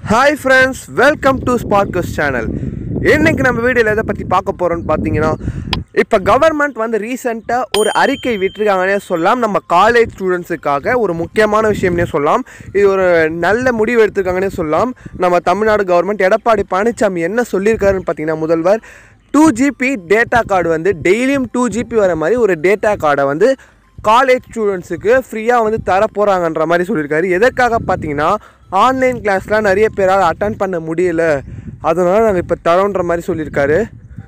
hi friends welcome to Sparkus channel இன்னைக்கு நம்ம வீடியோவில் எதை பற்றி பார்க்க போகிறோம்னு பார்த்தீங்கன்னா இப்போ கவர்மெண்ட் வந்து ரீசெண்டாக ஒரு அறிக்கை விட்டுருக்காங்கன்னே சொல்லலாம் நம்ம காலேஜ் ஸ்டூடெண்ட்ஸுக்காக ஒரு முக்கியமான விஷயம்னே சொல்லலாம் இது ஒரு நல்ல முடிவு எடுத்திருக்காங்கன்னே சொல்லலாம் நம்ம தமிழ்நாடு கவர்மெண்ட் எடப்பாடி பழனிசாமி என்ன சொல்லியிருக்காருன்னு பார்த்தீங்கன்னா முதல்வர் டூ ஜிபி டேட்டா கார்டு வந்து டெய்லியும் டூ ஜிபி வர மாதிரி ஒரு டேட்டா கார்டை வந்து காலேஜ் ஸ்டூடெண்ட்ஸுக்கு ஃப்ரீயாக வந்து தர போகிறாங்கன்ற மாதிரி சொல்லியிருக்காரு எதற்காக பார்த்தீங்கன்னா ஆன்லைன் கிளாஸ்லாம் நிறைய பேரால் அட்டன் பண்ண முடியல அதனால நாங்கள் இப்போ தரோன்ற மாதிரி சொல்லியிருக்காரு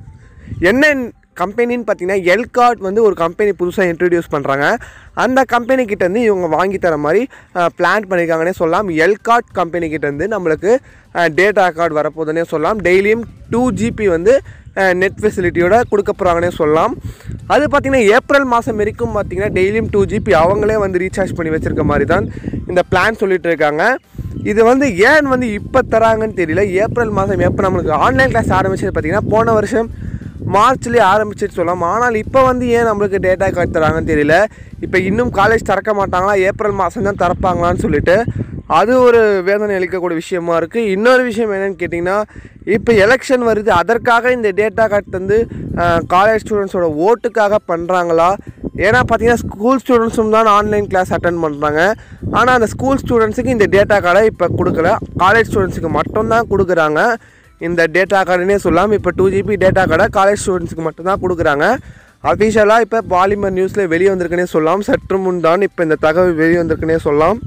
என்ன கம்பெனின்னு பார்த்தீங்கன்னா எல்கார்ட் வந்து ஒரு கம்பெனி புதுசாக இன்ட்ரடியூஸ் பண்ணுறாங்க அந்த கம்பெனி கிட்டேருந்து இவங்க வாங்கி தர மாதிரி பிளான் பண்ணியிருக்காங்கன்னே சொல்லலாம் எல்கார்ட் கம்பெனி கிட்டேருந்து நம்மளுக்கு டேட்டா கார்டு வரப்போகுதுன்னே சொல்லலாம் டெய்லியும் டூ ஜிபி வந்து நெட் ஃபெசிலிட்டியோட கொடுக்க போகிறாங்கன்னே சொல்லலாம் அது பார்த்திங்கன்னா ஏப்ரல் மாதம் வரைக்கும் பார்த்திங்கன்னா டெய்லியும் டூ ஜிபி அவங்களே வந்து ரீசார்ஜ் பண்ணி வச்சுருக்க மாதிரி தான் இந்த பிளான் சொல்லிட்டு இருக்காங்க இது வந்து ஏன் வந்து இப்போ தராங்கன்னு தெரியல ஏப்ரல் மாதம் எப்போ நம்மளுக்கு ஆன்லைன் கிளாஸ் ஆரம்பிச்சது பார்த்திங்கன்னா போன வருஷம் மார்ச்லேயே ஆரம்பிச்சிட்டு சொல்லலாம் ஆனால் இப்போ வந்து ஏன் நம்மளுக்கு டேட்டா கார்டு தராங்கன்னு தெரியல இப்போ இன்னும் காலேஜ் திறக்க மாட்டாங்களா ஏப்ரல் மாதம் தான் திறப்பாங்களான்னு சொல்லிட்டு அது ஒரு வேதனை அளிக்கக்கூடிய விஷயமா இருக்குது இன்னொரு விஷயம் என்னென்னு கேட்டிங்கன்னா இப்போ எலெக்ஷன் வருது அதற்காக இந்த டேட்டா கார்டு வந்து காலேஜ் ஸ்டூடெண்ட்ஸோட ஓட்டுக்காக பண்ணுறாங்களா ஏன்னா பார்த்தீங்கன்னா ஸ்கூல் ஸ்டூடெண்ட்ஸும் தான் ஆன்லைன் கிளாஸ் அட்டன் பண்ணுறாங்க ஆனால் அந்த ஸ்கூல் ஸ்டூடெண்ட்ஸுக்கு இந்த டேட்டா கார்டை இப்போ கொடுக்கல காலேஜ் ஸ்டூடெண்ட்ஸுக்கு மட்டும்தான் கொடுக்குறாங்க இந்த டேட்டா கார்டுனே சொல்லலாம் இப்போ டூ ஜிபி டேட்டா கார்டை காலேஜ் ஸ்டூடெண்ட்ஸுக்கு மட்டும்தான் கொடுக்குறாங்க அஃபிஷியலாக இப்போ பாலிமர் நியூஸில் வெளியே வந்திருக்குன்னே சொல்லலாம் சற்று முன் தான் இப்போ இந்த தகவல் வெளியே வந்திருக்குன்னே சொல்லலாம்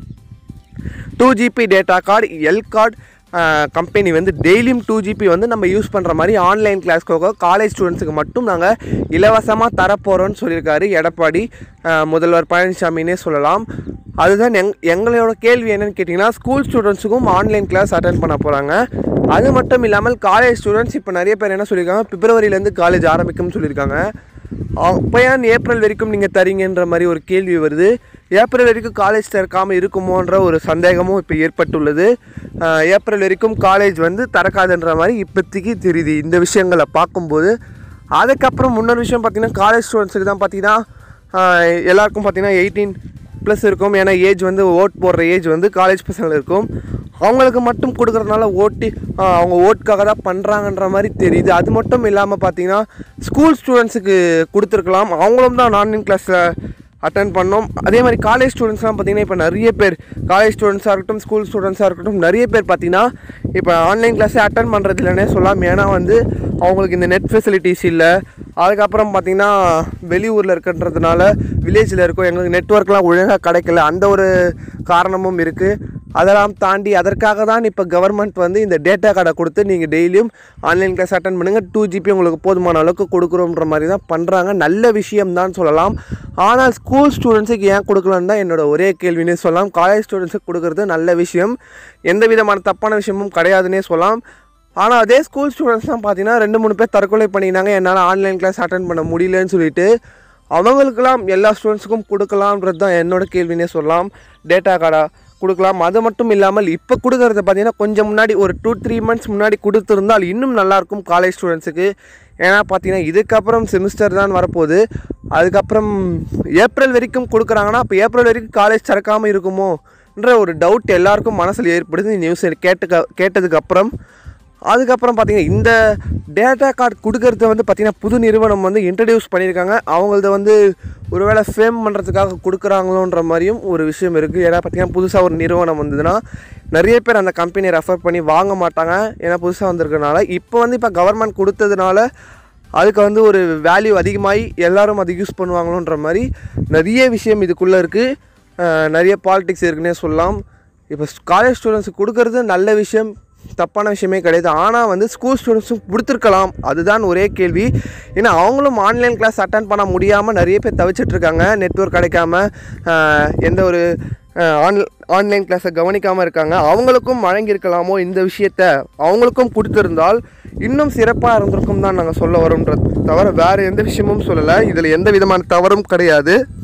two GB data card L card company வந்து டெய்லியும் டூ ஜிபி வந்து நம்ம யூஸ் பண்ணுற மாதிரி ஆன்லைன் கிளாஸ்க்காக காலேஜ் ஸ்டூடெண்ட்ஸுக்கு மட்டும் நாங்கள் இலவசமாக தரப்போகிறோன்னு சொல்லியிருக்காரு எடப்பாடி அஹ், முதல்வர் பழனிசாமினே சொல்லலாம் அதுதான் எங் எங்களோட கேள்வி என்னன்னு கேட்டிங்கன்னா ஸ்கூல் ஸ்டூடெண்ட்ஸுக்கும் ஆன்லைன் கிளாஸ் அட்டன் பண்ண போகிறாங்க அது மட்டும் இல்லாமல் காலேஜ் ஸ்டூடெண்ட்ஸ் இப்போ நிறைய பேர் என்ன சொல்லியிருக்காங்க பிப்ரவரியிலேருந்து காலேஜ் ஆரம்பிக்கும்னு சொல்லியிருக்காங்க அப்போ ஏன் ஏப்ரல் வரைக்கும் நீங்கள் தரீங்கன்ற மாதிரி ஒரு கேள்வி வருது ஏப்ரல் வரைக்கும் காலேஜ் திறக்காமல் இருக்குமோன்ற ஒரு சந்தேகமும் இப்போ ஏற்பட்டுள்ளது ஆஹ் ஏப்ரல் வரைக்கும் காலேஜ் வந்து திறக்காதுன்ற மாதிரி இப்போதைக்கு தெரியுது இந்த விஷயங்களை பார்க்கும்போது அதுக்கப்புறம் முன்னொரு விஷயம் பார்த்தீங்கன்னா காலேஜ் ஸ்டூடெண்ட்ஸுக்கு தான் பார்த்தீங்கன்னா ஆஹ் எல்லாருக்கும் பார்த்தீங்கன்னா எயிட்டீன் ப்ளஸ் இருக்கும் ஏன்னா ஏஜ் வந்து ஓட் போடுற ஏஜ் வந்து காலேஜ் பசங்களுக்கு இருக்கும் அவங்களுக்கு மட்டும் கொடுக்கறதுனால ஓட்டி ஆஹ் அவங்க ஓட்டுக்காக தான் பண்ணுறாங்கன்ற மாதிரி தெரியுது அது மட்டும் இல்லாமல் பார்த்தீங்கன்னா ஸ்கூல் ஸ்டூடெண்ட்ஸுக்கு கொடுத்துருக்கலாம் அவங்களும் தான் ஆன்லைன் கிளாஸில் அட்டன் பண்ணோம் அதே மாதிரி காலேஜ் ஸ்டூடெண்ட்ஸ்லாம் பார்த்தீங்கன்னா இப்போ நிறைய பேர் காலேஜ் ஸ்டூடெண்ட்ஸாக இருக்கட்டும் ஸ்கூல் ஸ்டூடெண்ட்ஸாக இருக்கட்டும் நிறைய பேர் பார்த்தீங்கன்னா இப்போ ஆன்லைன் கிளாஸே அட்டன் பண்ணுறது இல்லைன்னே சொல்லலாம் ஏன்னா வந்து அவங்களுக்கு இந்த நெட் ஃபெசிலிட்டிஸ் இல்லை அதுக்கப்புறம் பார்த்தீங்கன்னா வெளியூரில் இருக்கின்றதுனால வில்லேஜில் இருக்கோம் எங்களுக்கு நெட்ஒர்க்லாம் ஒழுங்காக கிடைக்கல அந்த ஒரு காரணமும் இருக்குது அதெல்லாம் தாண்டி அதற்காக தான் இப்போ கவர்மெண்ட் வந்து இந்த டேட்டா கார்டை கொடுத்து நீங்கள் டெய்லியும் ஆன்லைன் கிளாஸ் அட்டன் பண்ணுங்கள் டூ ஜிபி உங்களுக்கு போதுமான அளவுக்கு கொடுக்குறோன்ற மாதிரி தான் பண்ணுறாங்க நல்ல விஷயம் தான் சொல்லலாம் ஆனால் ஸ்கூல் ஸ்டூடெண்ட்ஸுக்கு ஏன் கொடுக்கலன்னு தான் என்னோட ஒரே கேள்வினே சொல்லலாம் காலேஜ் ஸ்டூடெண்ட்ஸுக்கு கொடுக்குறது நல்ல விஷயம் எந்த விதமான தப்பான விஷயமும் கிடையாதுன்னே சொல்லலாம் ஆனால் அதே ஸ்கூல் ஸ்டூடெண்ட்ஸ் தான் பார்த்தீங்கன்னா ரெண்டு மூணு பேர் தற்கொலை பண்ணினாங்க என்னால் ஆன்லைன் கிளாஸ் அட்டன் பண்ண முடியலன்னு சொல்லிட்டு அவங்களுக்கெல்லாம் எல்லா ஸ்டூடெண்ட்ஸுக்கும் கொடுக்கலான்றது தான் என்னோட கேள்வினே சொல்லலாம் டேட்டா கார்டா கொடுக்கலாம் அது மட்டும் இல்லாமல் இப்போ கொடுக்கறத பார்த்தீங்கன்னா கொஞ்சம் முன்னாடி ஒரு டூ த்ரீ மந்த்ஸ் முன்னாடி கொடுத்துருந்தால் இன்னும் நல்லாயிருக்கும் காலேஜ் ஸ்டூடெண்ட்ஸுக்கு ஏன்னா பார்த்தீங்கன்னா இதுக்கப்புறம் செமிஸ்டர் தான் வரப்போகுது அதுக்கப்புறம் ஏப்ரல் வரைக்கும் கொடுக்குறாங்கன்னா அப்போ ஏப்ரல் வரைக்கும் காலேஜ் திறக்காமல் இருக்குமோன்ற ஒரு டவுட் எல்லாருக்கும் மனசில் ஏற்படுது நியூஸ் கேட்டுக்க கேட்டதுக்கப்புறம் அதுக்கப்புறம் பார்த்தீங்கன்னா இந்த டேட்டா கார்டு கொடுக்கறது வந்து பார்த்திங்கன்னா புது நிறுவனம் வந்து இன்ட்ரடியூஸ் பண்ணியிருக்காங்க அவங்களத வந்து ஒருவேளை ஃபேம் பண்ணுறதுக்காக கொடுக்குறாங்களோன்ற மாதிரியும் ஒரு விஷயம் இருக்குது ஏன்னா பார்த்திங்கன்னா புதுசாக ஒரு நிறுவனம் வந்ததுன்னா நிறைய பேர் அந்த கம்பெனியை ரெஃபர் பண்ணி வாங்க மாட்டாங்க ஏன்னா புதுசாக வந்திருக்கனால இப்போ வந்து இப்போ கவர்மெண்ட் கொடுத்ததுனால அதுக்கு வந்து ஒரு வேல்யூ அதிகமாகி எல்லாரும் அதை யூஸ் பண்ணுவாங்களோன்ற மாதிரி நிறைய விஷயம் இதுக்குள்ளே இருக்குது நிறைய பாலிடிக்ஸ் இருக்குன்னே சொல்லலாம் இப்போ காலேஜ் ஸ்டூடெண்ட்ஸுக்கு கொடுக்கறது நல்ல விஷயம் தப்பான விஷயமே கிடையாது ஆனால் வந்து ஸ்கூல் ஸ்டூடெண்ட்ஸும் கொடுத்துருக்கலாம் அதுதான் ஒரே கேள்வி ஏன்னா அவங்களும் ஆன்லைன் கிளாஸ் அட்டன் பண்ண முடியாமல் நிறைய பேர் தவிச்சிட்டு இருக்காங்க நெட்ஒர்க் கிடைக்காம ஆஹ், எந்த ஒரு ஆன் ஆன்லைன் கிளாஸை கவனிக்காமல் இருக்காங்க அவங்களுக்கும் வழங்கியிருக்கலாமோ இந்த விஷயத்த அவங்களுக்கும் கொடுத்துருந்தால் இன்னும் சிறப்பாக இருந்திருக்கும் தான் நாங்கள் சொல்ல வரோன்றது தவிர வேறு எந்த விஷயமும் சொல்லலை இதில் எந்த விதமான தவறும் கிடையாது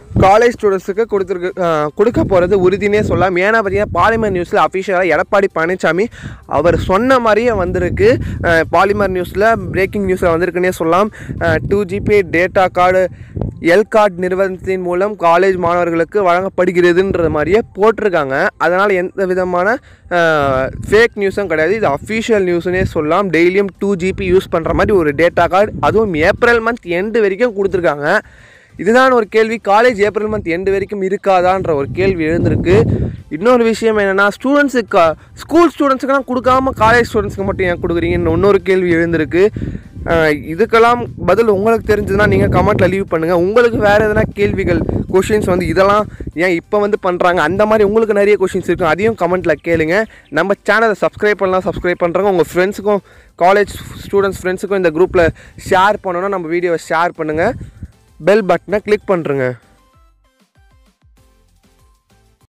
காலேஜ் ஸ்டூடெண்ட்ஸுக்கு கொடுத்துருக்கு அஹ், கொடுக்க போகிறது உறுதினே சொல்லலாம் ஏன்னா பார்த்தீங்கன்னா பாலிமர் நியூஸில் அஃபிஷியலாக எடப்பாடி பழனிசாமி அவர் சொன்ன மாதிரியே வந்திருக்கு அஹ், பாலிமர் நியூஸில் பிரேக்கிங் நியூஸில் வந்திருக்குன்னே சொல்லலாம் two GB data card L card நிறுவனத்தின் மூலம் காலேஜ் மாணவர்களுக்கு வழங்கப்படுகிறதுன்ற மாதிரியே போட்டிருக்காங்க அதனால் எந்த விதமான ஃபேக் நியூஸும் கிடையாது இது அஃபிஷியல் நியூஸ்னே சொல்லலாம் டெய்லியும் டூ ஜிபி யூஸ் பண்ணுற மாதிரி ஒரு டேட்டா கார்டு அதுவும் ஏப்ரல் மந்த் எண்டு வரைக்கும் கொடுத்துருக்காங்க இதுதான் ஒரு கேள்வி காலேஜ் ஏப்ரல் மந்த் எண்டு வரைக்கும் இருக்காதான்ற ஒரு கேள்வி எழுந்திருக்கு இன்னொரு விஷயம் என்னென்னா ஸ்டூடெண்ட்ஸுக்கு ஸ்கூல் ஸ்டூடெண்ட்ஸுக்கெல்லாம் கொடுக்காம காலேஜ் ஸ்டூடெண்ட்ஸ்க்கு மட்டும் ஏன் கொடுக்குறீங்கன்னு இன்னொரு கேள்வி எழுந்திருக்கு அஹ் இதுக்கெல்லாம் பதில் உங்களுக்கு தெரிஞ்சதுன்னா நீங்கள் கமெண்ட்டில் லீவ் பண்ணுங்கள் உங்களுக்கு வேறு எதனா கேள்விகள் கொஷின்ஸ் வந்து இதெல்லாம் ஏன் இப்போ வந்து பண்ணுறாங்க அந்த மாதிரி உங்களுக்கு நிறைய கொஷின்ஸ் இருக்கும் அதையும் கமெண்ட்டில் கேளுங்க நம்ம சேனலை சப்ஸ்கிரைப் பண்ணலாம் சப்ஸ்கிரைப் பண்ணுறவங்க உங்கள் ஃப்ரெண்ட்ஸுக்கும் காலேஜ் ஸ்டூடெண்ட்ஸ் ஃப்ரெண்ட்ஸுக்கும் இந்த குரூப்பில் ஷேர் பண்ணணும்னா நம்ம வீடியோவை ஷேர் பண்ணுங்கள் பெல் பட்டனை கிளிக் பண்ணுறேங்க